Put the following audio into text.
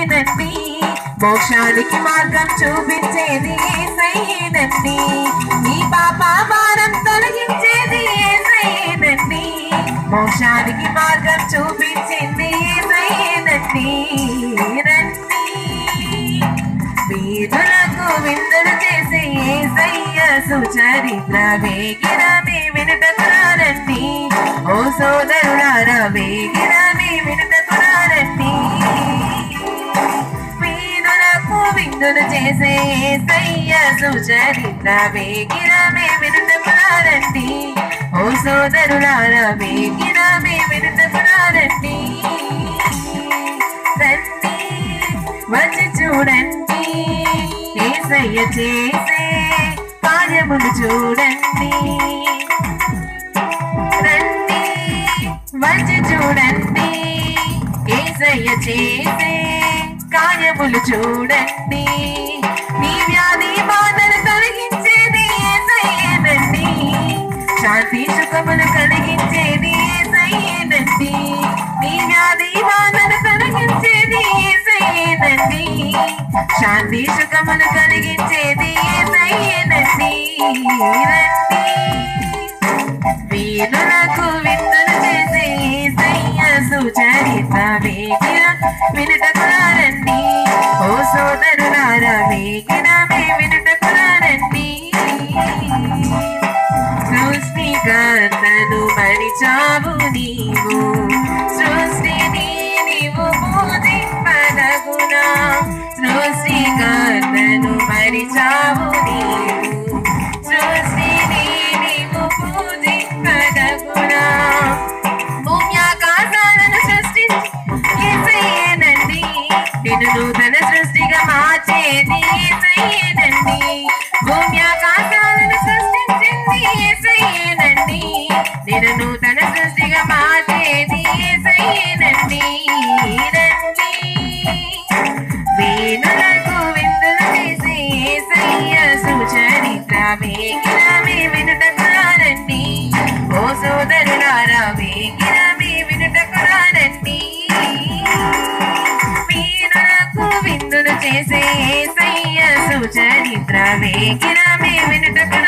ఏసయ్యేనండి మోక్షానికి మార్గం చూపించేది ఏసయ్యేనండి నీ పాప భారం తొలగించేది ఏసయ్యేనండి మోక్షానికి మార్గం చూపించింది ఏసయ్యేనండి రండి వీధులకు విందులు చేసే ఏసయ్య సుచరిత్ర వేగిరమే వినుటకురారండి ఓ సోదరులారా వేగిరమే వినుటకురారండి వీధులకు విందులు చేసే ఏసయ్య సుచరిత్ర వేగిరమే వినుటకురారండి ఓ సోదరులారా వేగిరమే వినుటకురారండి రండి వచ్చి చూడండి ఏసయ్య చేసే కార్యములు చూడండి రండి వచ్చి చూడండి ఏసయ్య చేసే కార్యములు చూడండి నీ వ్యాధి బాధలు తొలగించేది ఏసయ్యేనండి శాంతి సుఖములు కలిగించేది ఏసయ్యేనండి నీ వ్యాధి బాధలు తొలగించేది ఏసయ్యేనండి శాంతి సుఖములు కలిగించేది ఏసయ్యేనండి రండి వీరులకు విందులు చేసే ఏసయ్య సుచరిత వేగిర వినుటకురారండి ఓ సోదరులారా వేగిర మే వినుటకురారండి సృష్టికర్తను మరిచావు నీవు సృష్టిని నీవు పూజింపదగునా సృష్టికర్తను మరిచావు నీవు సృష్టిని నీవు పూజింపదగునా భూమి ఆకాశాలను సృష్టించి ఏసయ్యేనండి నిన్ను నూతన సృష్టిగా మార్చేది ఏసయ్యేనండి భూమి ఆకాశాలను సృష్టించింది ఏసయ్యేనండి నిన్ను నూతన సృష్టిగా మార్చేది ఏసయ్యేనండి రండి వేణులకు విందులు చేసే ఏసయ్య సుచరిత్ర వేగిరమే వినుటకురారండి ఓ సోదరులారా వేగిరమే వినుటకురారండి వీణులకు విందులు చేసే ఏసయ్య సుచరిత్ర వేగిరమే వినుటకురారండి